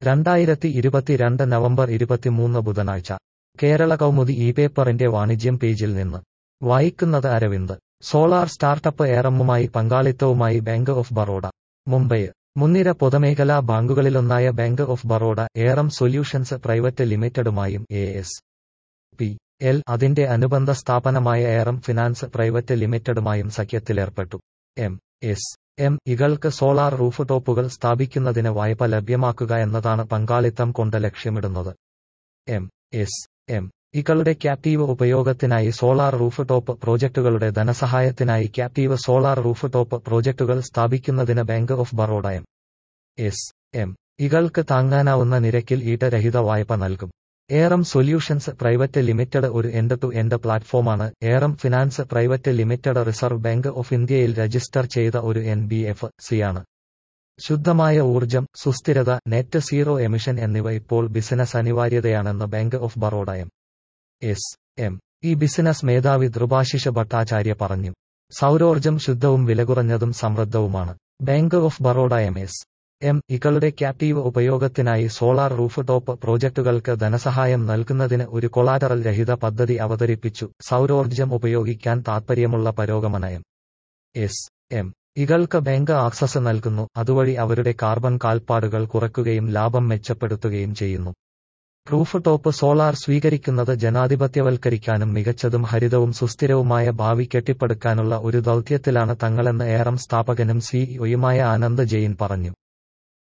രണ്ടായിരത്തി ഇരുപത്തിരണ്ട് നവംബർ ഇരുപത്തിമൂന്ന് ബുധനാഴ്ച കേരള കൗമുദി ഈ പേപ്പറിന്റെ വാണിജ്യം പേജിൽ നിന്ന് വായിക്കുന്നത് അരവിന്ദ് സോളാർ സ്റ്റാർട്ടപ്പ് ഏറമ്മുമായി പങ്കാളിത്തവുമായി ബാങ്ക് ഓഫ് ബറോഡ മുംബൈ മുൻനിര പൊതുമേഖലാ ബാങ്കുകളിലൊന്നായ bank of Baroda Aerem solutions private ലിമിറ്റഡുമായും എ എസ് പി എൽ അതിന്റെ അനുബന്ധ സ്ഥാപനമായ ഏറം ഫിനാൻസ് പ്രൈവറ്റ് ലിമിറ്റഡുമായും സഖ്യത്തിലേർപ്പെട്ടു എം എസ് എം ഇകൾക്ക് സോളാർ റൂഫ് ടോപ്പുകൾ സ്ഥാപിക്കുന്നതിന് വായ്പ ലഭ്യമാക്കുക എന്നതാണ് പങ്കാളിത്തം കൊണ്ട് ലക്ഷ്യമിടുന്നത് എം എസ് എം ഇകളുടെ ക്യാപ്റ്റീവ് ഉപയോഗത്തിനായി സോളാർ റൂഫ് ടോപ്പ് പ്രോജക്റ്റുകളുടെ ധനസഹായത്തിനായി ക്യാപ്റ്റീവ് സോളാർ റൂഫ് ടോപ്പ് പ്രോജക്റ്റുകൾ സ്ഥാപിക്കുന്നതിന് bank of Baroda M S M ഇകൾക്ക് താങ്ങാനാവുന്ന നിരക്കിൽ ഈട്ടരഹിത വായ്പ നൽകും ഏറം സൊല്യൂഷൻസ് പ്രൈവറ്റ് ലിമിറ്റഡ് ഒരു എൻഡ് ടു എൻഡ് പ്ലാറ്റ്ഫോമാണ് Aerem finance private limited reserve bank of ഇന്ത്യയിൽ രജിസ്റ്റർ ചെയ്ത ഒരു എൻ ബി എഫ് സിയാണ് ശുദ്ധമായ ഊർജം സുസ്ഥിരത നെറ്റ് സീറോ എമിഷൻ എന്നിവ ഇപ്പോൾ ബിസിനസ് അനിവാര്യതയാണെന്ന് bank of Baroda M S M ഈ ബിസിനസ് മേധാവി ദ്രുഭാശിഷ ഭട്ടാചാര്യ പറഞ്ഞു സൗരോർജം ശുദ്ധവും വിലകുറഞ്ഞതും സമൃദ്ധവുമാണ് bank of Baroda M S M ഇകളുടെ ക്യാപ്റ്റീവ് ഉപയോഗത്തിനായി സോളാർ റൂഫ് ടോപ്പ് പ്രോജക്റ്റുകൾക്ക് ധനസഹായം നൽകുന്നതിന് ഒരു കൊളാറ്ററൽ രഹിത പദ്ധതി അവതരിപ്പിച്ചു സൗരോർജം ഉപയോഗിക്കാൻ താൽപ്പര്യമുള്ള പുരോഗമനയം എസ് എം ഇകൾക്ക് ബാങ്ക് ആക്സസ് നൽകുന്നു അതുവഴി അവരുടെ കാർബൺ കാൽപ്പാടുകൾ കുറയ്ക്കുകയും ലാഭം മെച്ചപ്പെടുത്തുകയും ചെയ്യുന്നു റൂഫ് ടോപ്പ് സോളാർ സ്വീകരിക്കുന്നത് ജനാധിപത്യവൽക്കരിക്കാനും മികച്ചതും ഹരിതവും സുസ്ഥിരവുമായ ഭാവി കെട്ടിപ്പടുക്കാനുള്ള ഒരു ദൗത്യത്തിലാണ് തങ്ങളെന്ന് ഏറം സ്ഥാപകനും സിഇഒയുമായ ആനന്ദ് ജെയിൻ പറഞ്ഞു